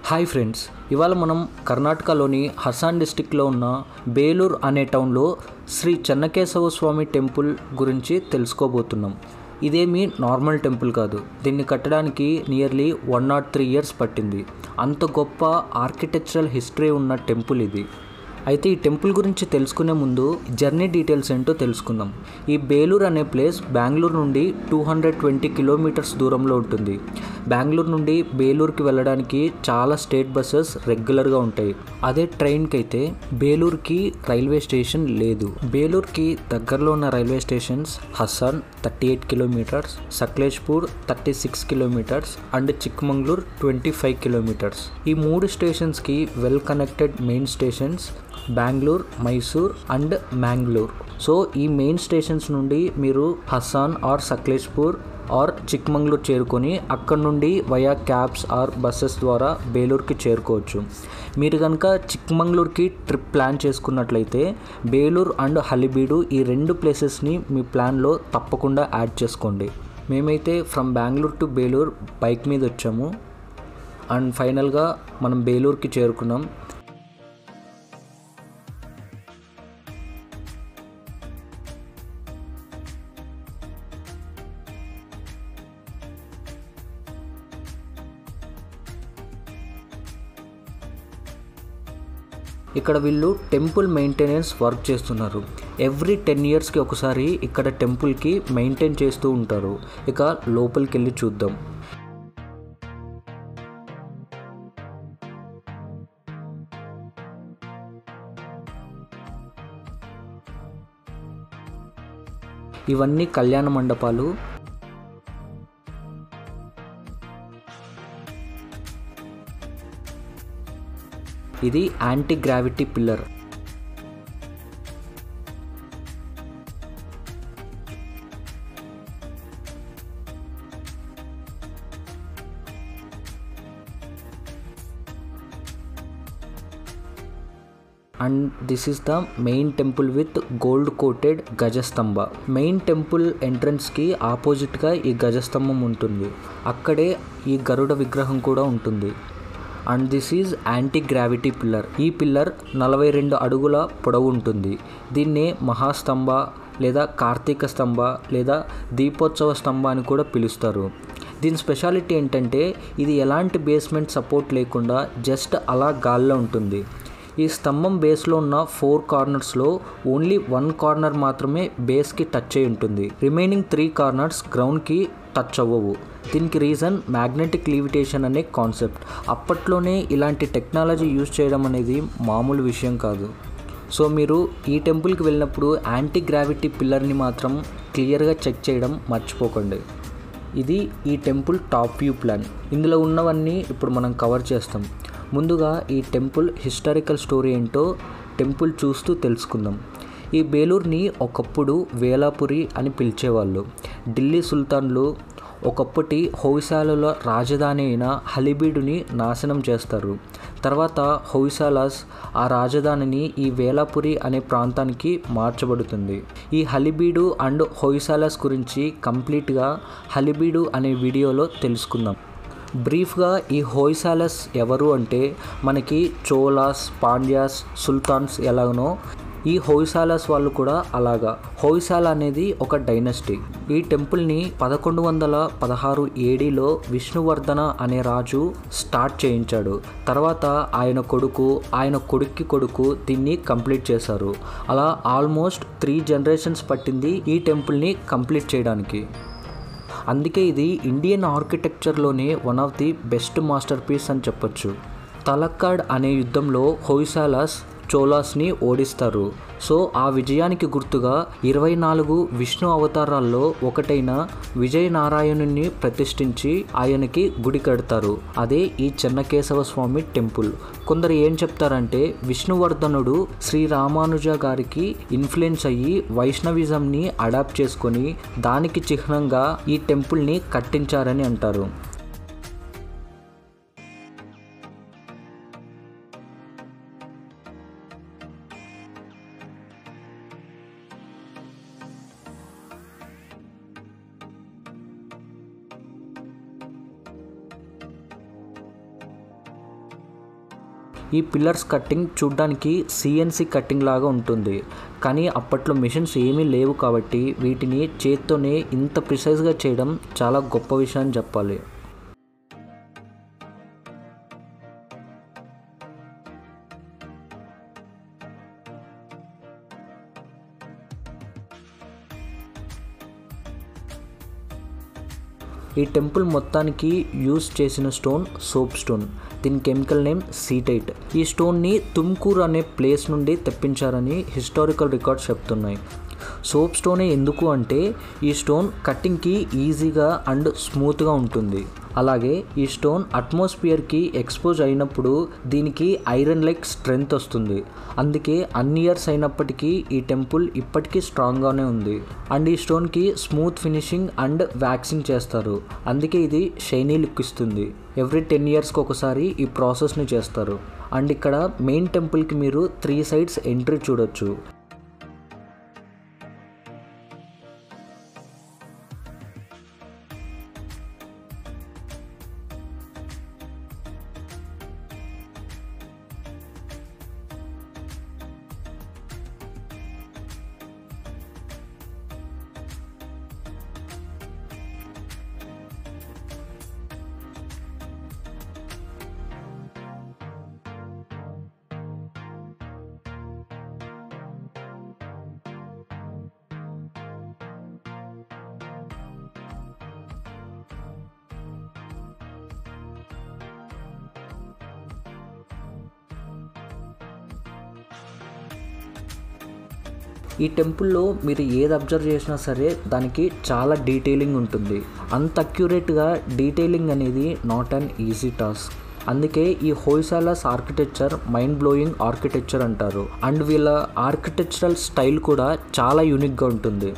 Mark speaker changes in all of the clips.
Speaker 1: hi friends ఇవాళ మనం కర్ణాటకలోని హసాన్ డిస్టిక్లో ఉన్న బేలూర్ అనే టౌన్లో శ్రీ చెన్నకేశవ స్వామి టెంపుల్ గురించి తెలుసుకోబోతున్నాం ఇదేమీ నార్మల్ టెంపుల్ కాదు దీన్ని కట్టడానికి nearly one nought three years పట్టింది అంత గొప్ప ఆర్కిటెక్చరల్ హిస్టరీ ఉన్న టెంపుల్ ఇది అయితే ఈ టెంపుల్ గురించి తెలుసుకునే ముందు జర్నీ డీటెయిల్స్ ఏంటో తెలుసుకుందాం ఈ బేలూర్ అనే ప్లేస్ బెంగళూరు నుండి టూ హండ్రెడ్ ట్వంటీ కిలోమీటర్స్ దూరంలో ఉంటుంది బెంగళూరు నుండి బేలూరుకి వెళ్ళడానికి చాలా స్టేట్ బస్సెస్ రెగ్యులర్గా ఉంటాయి అదే ట్రైన్కి అయితే బేలూరుకి రైల్వే స్టేషన్ లేదు బేలూరుకి దగ్గరలో ఉన్న railway stations Hassan thirty eight kilometres Sakleshpur thirty six kilometres and Chikmagalur twenty five kilometres ఈ మూడు స్టేషన్స్కి well connected main stations Bengaluru Mysore and Mangalore so ఈ మెయిన్ స్టేషన్స్ నుండి మీరు హస్సాన్ ఆర్ సక్లేష్పూర్ ఆర్ చిక్మంగళూరు చేరుకొని అక్కడ నుండి వయా క్యాబ్స్ ఆర్ బస్సెస్ ద్వారా బేలూరుకి చేరుకోవచ్చు మీరు కనుక చిక్మంగళూరుకి ట్రిప్ ప్లాన్ చేసుకున్నట్లయితే బేలూరు అండ్ హలిబీడు ఈ రెండు ప్లేసెస్ని మీ ప్లాన్లో తప్పకుండా యాడ్ చేసుకోండి మేమైతే from Bengaluru to Belur bike మీద వచ్చాము అండ్ ఫైనల్గా మనం బేలూరుకి చేరుకున్నాం ఇక్కడ వీళ్ళు టెంపుల్ మెయింటెనెన్స్ వర్క్ చేస్తున్నారు ఎవ్రీ టెన్ ఇయర్స్కి ఒకసారి ఇక్కడ టెంపుల్కి మెయింటైన్ చేస్తూ ఉంటారు ఇక లోపలికి వెళ్ళి చూద్దాం ఇవన్నీ కళ్యాణ మండపాలు ఇది anti gravity pillar and this is the main temple with gold coated గజస్తంభ మెయిన్ టెంపుల్ ఎంట్రన్స్కి ఆపోజిట్గా ఈ గజస్తంభం ఉంటుంది అక్కడే ఈ గరుడ విగ్రహం కూడా ఉంటుంది and this is anti gravity pillar ఈ పిల్లర్ నలభై రెండు అడుగుల పొడవు ఉంటుంది దీన్నే మహాస్తంభ లేదా కార్తీక స్తంభ లేదా దీపోత్సవ స్తంభ అని కూడా పిలుస్తారు దీని స్పెషాలిటీ ఏంటంటే ఇది ఎలాంటి బేస్మెంట్ సపోర్ట్ లేకుండా జస్ట్ అలా గాల్లో ఉంటుంది ఈ స్తంభం బేస్లో ఉన్న ఫోర్ కార్నర్స్లో ఓన్లీ వన్ కార్నర్ మాత్రమే బేస్కి టచ్ అయి ఉంటుంది రిమైనింగ్ త్రీ కార్నర్స్ గ్రౌండ్కి టచ్ అవ్వవు దీనికి రీజన్ మ్యాగ్నెటిక్ లీవిటేషన్ అనే కాన్సెప్ట్ అప్పట్లోనే ఇలాంటి టెక్నాలజీ యూజ్ చేయడం అనేది మామూలు విషయం కాదు సో మీరు ఈ టెంపుల్కి వెళ్ళినప్పుడు యాంటీ గ్రావిటీ పిల్లర్ని మాత్రం క్లియర్గా చెక్ చేయడం మర్చిపోకండి ఇది ఈ టెంపుల్ టాప్ వ్యూ ప్లాన్ ఇందులో ఉన్నవన్నీ ఇప్పుడు మనం కవర్ చేస్తాం ముందుగా ఈ టెంపుల్ హిస్టారికల్ స్టోరీ ఏంటో టెంపుల్ చూస్తూ తెలుసుకుందాం ఈ బేలూర్ని ఒకప్పుడు వేలాపురి అని పిలిచేవాళ్ళు ఢిల్లీ సుల్తాన్లు ఒకప్పటి హౌసాలలో రాజధాని అయిన హలిబీడుని నాశనం చేస్తారు తర్వాత హౌసాలాస్ ఆ రాజధానిని ఈ వేలాపురి అనే ప్రాంతానికి మార్చబడుతుంది ఈ హలిబీడు అండ్ హొయ్సాలాస్ గురించి కంప్లీట్గా హలిబీడు అనే వీడియోలో తెలుసుకుందాం బ్రీఫ్గా ఈ హోయ్సాలస్ ఎవరు అంటే మనకి చోలాస్ పాండ్యాస్ సుల్తాన్స్ ఎలాగనో ఈ హోయ్సాలస్ వాళ్ళు కూడా అలాగా హోయ్సాల అనేది ఒక డైనస్టీ ఈ టెంపుల్ని పదకొండు వందల పదహారు ఏడీలో విష్ణువర్ధన అనే రాజు స్టార్ట్ చేయించాడు తర్వాత ఆయన కొడుకు ఆయన కొడుక్కి కొడుకు దీన్ని కంప్లీట్ చేశారు అలా ఆల్మోస్ట్ త్రీ జనరేషన్స్ పట్టింది ఈ టెంపుల్ని కంప్లీట్ చేయడానికి అందుకే ఇది ఇండియన్ ఆర్కిటెక్చర్లోనే one of the best masterpiece అని చెప్పొచ్చు తలక్కాడ్ అనే యుద్ధంలో హొయ్సాలాస్ చోలాస్ని ఓడిస్తారు సో ఆ విజయానికి గుర్తుగా ఇరవై నాలుగు విష్ణు అవతారాల్లో ఒకటైన విజయనారాయణుని ప్రతిష్ఠించి ఆయనకి గుడి కడతారు అదే ఈ చెన్నకేశవ స్వామి టెంపుల్ కొందరు ఏం చెప్తారంటే విష్ణువర్ధనుడు శ్రీ రామానుజ గారికి ఇన్ఫ్లుయెన్స్ అయ్యి వైష్ణవిజంని అడాప్ట్ చేసుకొని దానికి చిహ్నంగా ఈ టెంపుల్ని కట్టించారని అంటారు ఈ పిల్లర్స్ కట్టింగ్ చూడ్డానికి సిఎన్సి కట్టింగ్ లాగా ఉంటుంది కానీ అప్పట్లో మిషన్స్ ఏమీ లేవు కాబట్టి వీటిని చేత్తోనే ఇంత ప్రిసైజ్గా చేయడం చాలా గొప్ప విషయం అని చెప్పాలి ఈ టెంపుల్ మొత్తానికి యూజ్ చేసిన స్టోన్ సోప్ స్టోన్ దీని కెమికల్ నేమ్ సీటైట్ ఈ స్టోన్ని తుమ్కూర్ అనే ప్లేస్ నుండి తెప్పించారని హిస్టారికల్ రికార్డ్స్ చెప్తున్నాయి సోప్ స్టోనే ఎందుకు అంటే ఈ స్టోన్ కట్టింగ్కి ఈజీగా అండ్ స్మూత్గా ఉంటుంది అలాగే ఈ స్టోన్ అట్మాస్ఫియర్కి ఎక్స్పోజ్ అయినప్పుడు దీనికి ఐరన్ లైక్ స్ట్రెంగ్త్ వస్తుంది అందుకే అన్ని ఇయర్స్ అయినప్పటికీ ఈ టెంపుల్ ఇప్పటికీ స్ట్రాంగ్గానే ఉంది అండ్ ఈ స్టోన్కి స్మూత్ ఫినిషింగ్ అండ్ వ్యాక్సింగ్ చేస్తారు అందుకే ఇది షైనీ లుక్ ఇస్తుంది ఎవ్రీ టెన్ ఇయర్స్కి ఒకసారి ఈ ప్రాసెస్ని చేస్తారు అండ్ ఇక్కడ మెయిన్ టెంపుల్కి మీరు త్రీ సైడ్స్ ఎంట్రీ చూడొచ్చు ఈ టెంపుల్లో మీరు ఏది అబ్జర్వ్ చేసినా సరే దానికి చాలా డీటెయిలింగ్ ఉంటుంది అంత అక్యురేట్గా డీటెయిలింగ్ అనేది నాట్ అన్ ఈజీ టాస్క్ అందుకే ఈ Hoysalas architecture mind blowing architecture అంటారు అండ్ వీళ్ళ ఆర్కిటెక్చరల్ స్టైల్ కూడా చాలా యూనిక్గా ఉంటుంది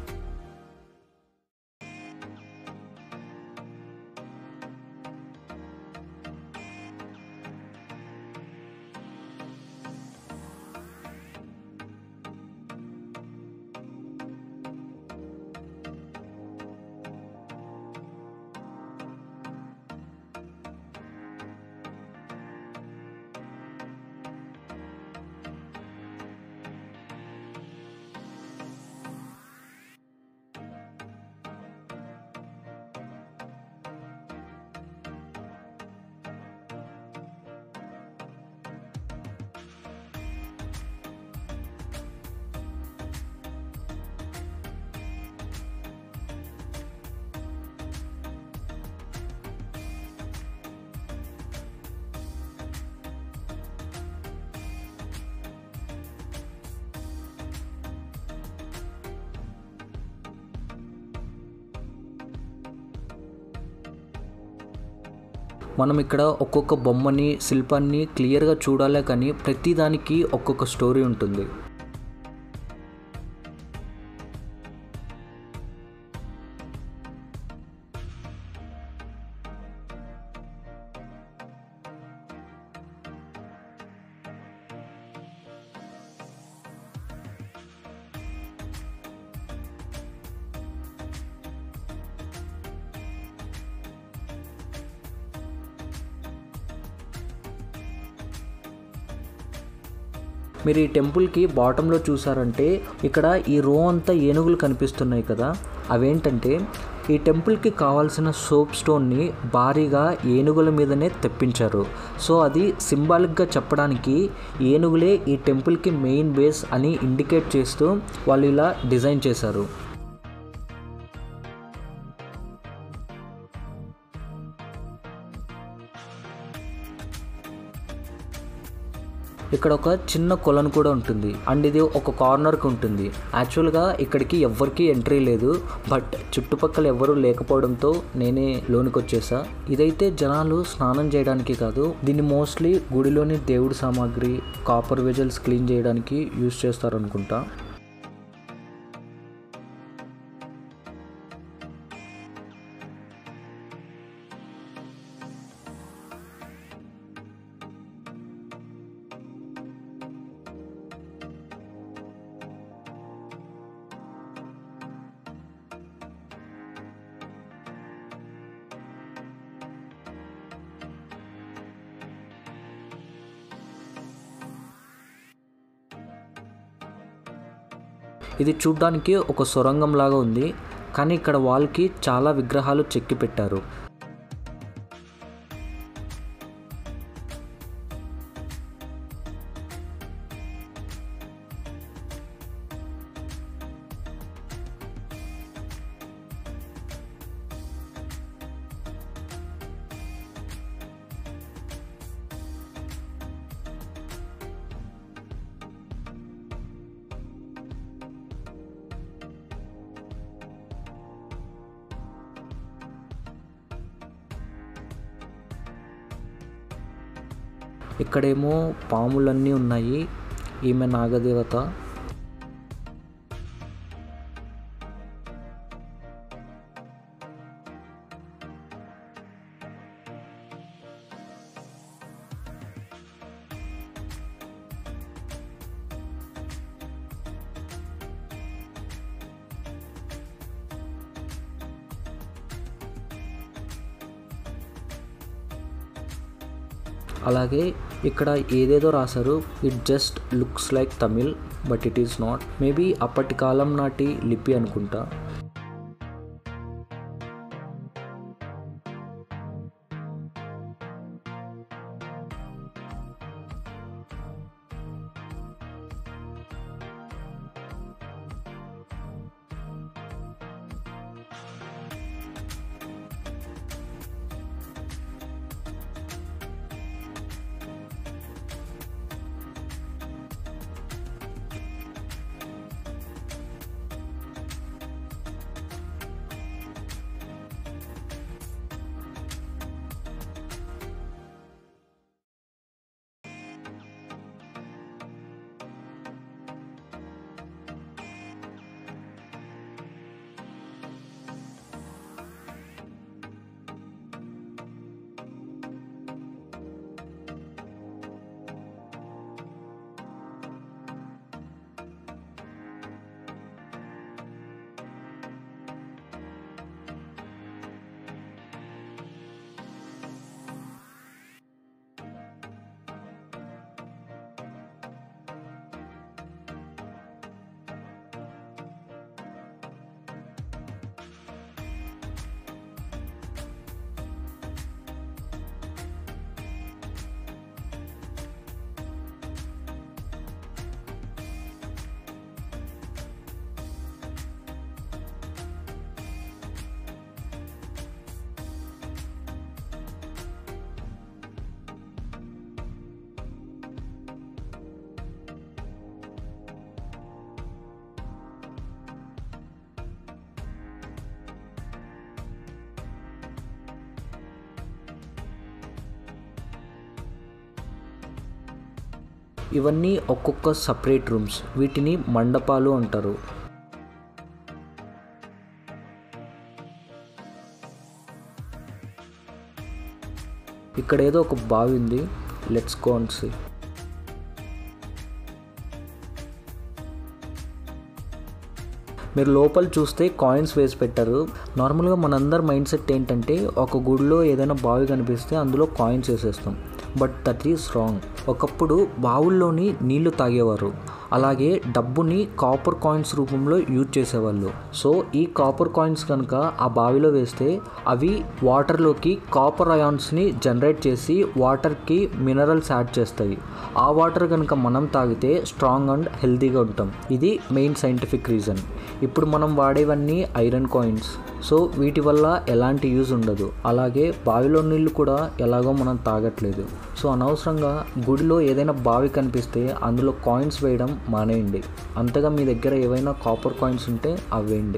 Speaker 1: మనం ఇక్కడ ఒక్కొక్క బొమ్మని శిల్పాన్ని క్లియర్గా చూడాలే కానీ ప్రతిదానికి ఒక్కొక్క స్టోరీ ఉంటుంది మీరు ఈ టెంపుల్కి బాటంలో చూసారంటే ఇక్కడ ఈ రో అంతా ఏనుగులు కనిపిస్తున్నాయి కదా అవేంటంటే ఈ టెంపుల్కి కావాల్సిన సోప్ స్టోన్ని భారీగా ఏనుగుల మీదనే తెప్పించారు సో అది సింబాలిక్గా చెప్పడానికి ఏనుగులే ఈ టెంపుల్కి మెయిన్ బేస్ అని ఇండికేట్ చేస్తూ వాళ్ళు ఇలా డిజైన్ చేశారు ఇక్కడ ఒక చిన్న కొలను కూడా ఉంటుంది అండ్ ఇది ఒక కార్నర్కి ఉంటుంది యాక్చువల్గా ఇక్కడికి ఎవ్వరికి ఎంట్రీ లేదు బట్ చుట్టుపక్కల ఎవ్వరూ లేకపోవడంతో నేనే లోనికి వచ్చేసా ఇదైతే జనాలు స్నానం చేయడానికి కాదు దీన్ని మోస్ట్లీ గుడిలోని దేవుడి సామాగ్రి కాపర్ వెజల్స్ క్లీన్ చేయడానికి యూజ్ చేస్తారు అనుకుంటా ఇది చూడ్డానికి ఒక సొరంగం లాగా ఉంది కానీ ఇక్కడ వాల్కి చాలా విగ్రహాలు చెక్కి పెట్టారు ఇక్కడేమో పాములన్నీ ఉన్నాయి ఈమె నాగదేవత అలాగే ఇక్కడ ఏదేదో రాశారు it just looks like Tamil but it is not maybe అప్పటి కాలం నాటి లిపి అనుకుంటా ఇవన్నీ ఒక్కొక్క సపరేట్ రూమ్స్ వీటిని మండపాలు అంటారు ఇక్కడ ఏదో ఒక బావి ఉంది లెట్స్ గో అండ్ సీ మీరు లోపల చూస్తే కాయిన్స్ వేసి పెట్టారు నార్మల్గా మనందరి మైండ్ సెట్ ఏంటంటే ఒక గుడిలో ఏదైనా బావి కనిపిస్తే అందులో కాయిన్స్ వేసేస్తాం బట్ దట్ ఈస్ రాంగ్ ఒకప్పుడు బావుల్లోని నీళ్లు తాగేవారు అలాగే డబ్బుని కాపర్ కాయిన్స్ రూపంలో యూజ్ చేసేవాళ్ళు సో ఈ కాపర్ కాయిన్స్ కనుక ఆ బావిలో వేస్తే అవి వాటర్లోకి కాపర్ అయాన్స్ని జనరేట్ చేసి వాటర్కి మినరల్స్ యాడ్ చేస్తాయి ఆ వాటర్ కనుక మనం తాగితే స్ట్రాంగ్ అండ్ హెల్తీగా ఉంటాం ఇది మెయిన్ సైంటిఫిక్ రీజన్ ఇప్పుడు మనం వాడేవన్నీ ఐరన్ కాయిన్స్ సో వీటి వల్ల ఎలాంటి యూజ్ ఉండదు అలాగే బావిలో నీళ్ళు కూడా ఎలాగో మనం తాగట్లేదు సో అనవసరంగా గుడిలో ఏదైనా బావి కనిపిస్తే అందులో కాయిన్స్ వేయడం మానేయండి అంతగా మీ దగ్గర ఏవైనా కాపర్ కాయిన్స్ ఉంటే అవి వేయండి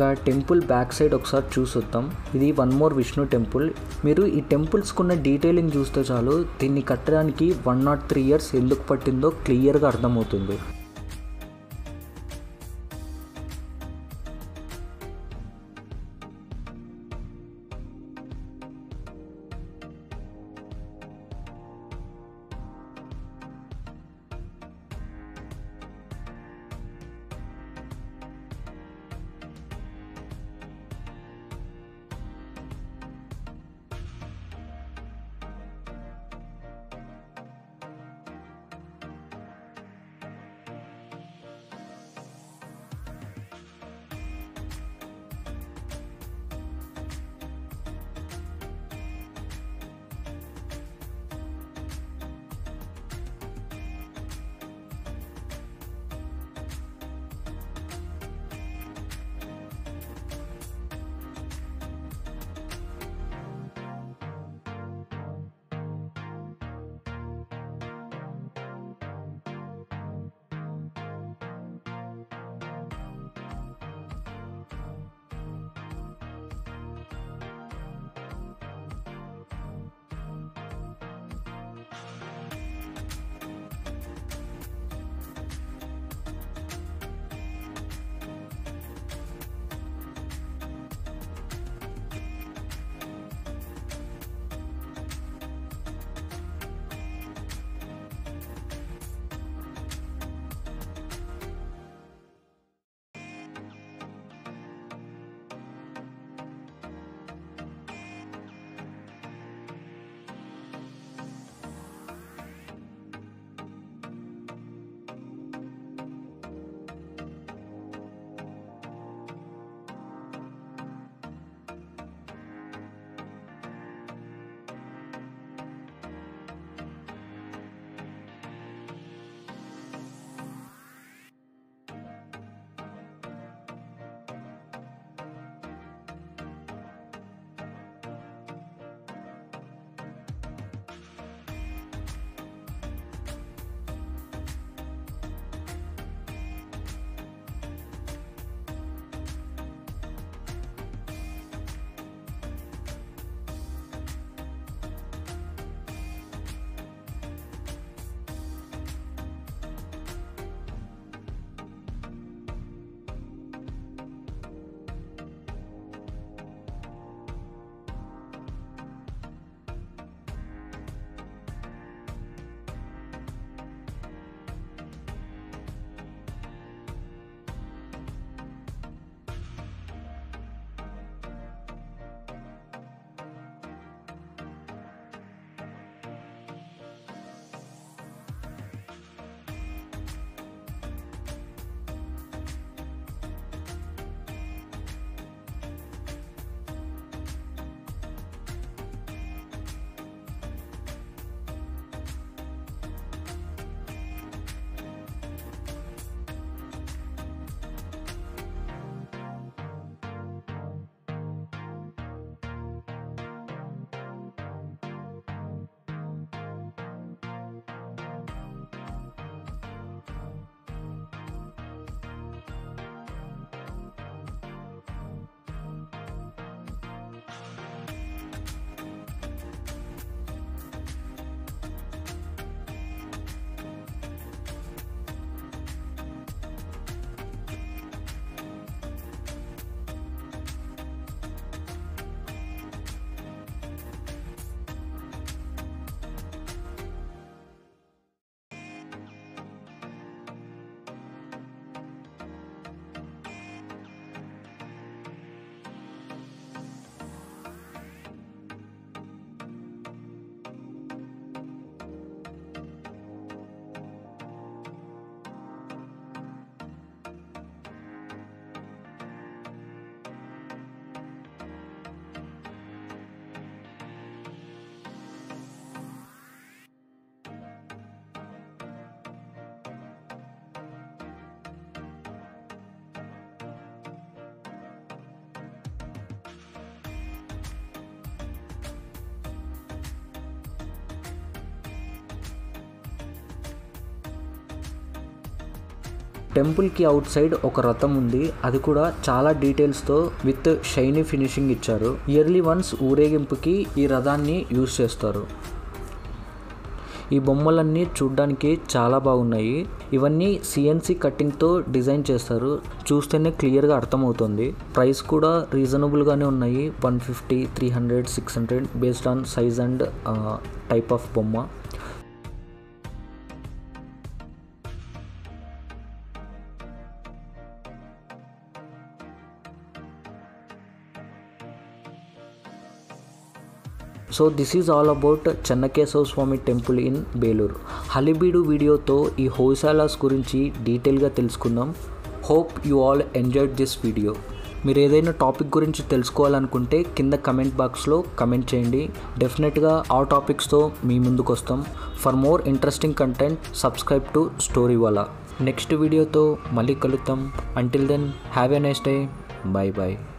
Speaker 1: ఇక టెంపుల్ బ్యాక్ సైడ్ ఒకసారి చూసొద్దాం ఇది వన్ మోర్ విష్ణు టెంపుల్ మీరు ఈ టెంపుల్స్కున్న డీటెయిలింగ్ చూస్తే చాలు దీన్ని కట్టడానికి వన్ నాట్ త్రీ ఇయర్స్ ఎందుకు పట్టిందో క్లియర్గా అర్థమవుతుంది టెంపుల్కి అవుట్ సైడ్ ఒక రథం ఉంది అది కూడా చాలా డీటెయిల్స్తో విత్ షైనీ ఫినిషింగ్ ఇచ్చారు ఇయర్లీ వన్స్ ఊరేగింపుకి ఈ రథాన్ని యూజ్ చేస్తారు ఈ బొమ్మలన్నీ చూడ్డానికి చాలా బాగున్నాయి ఇవన్నీ సిఎన్సి కట్టింగ్తో డిజైన్ చేస్తారు చూస్తేనే క్లియర్గా అర్థమవుతుంది ప్రైస్ కూడా రీజనబుల్గానే ఉన్నాయి one fifty three hundred six hundred based on size and type of బొమ్మ so this is all about Chennakeshava Swamy temple in Belur Halebidu వీడియోతో ఈ హోసాలాస్ గురించి డీటెయిల్గా తెలుసుకుందాం hope you all enjoyed this video మీరు ఏదైనా టాపిక్ గురించి తెలుసుకోవాలనుకుంటే కింద కమెంట్ బాక్స్లో కమెంట్ చేయండి డెఫినెట్గా ఆ టాపిక్స్తో మీ ముందుకు వస్తాం for more interesting content subscribe to Story Wala next వీడియోతో మళ్ళీ కలుద్దాం until then have a nice day bye bye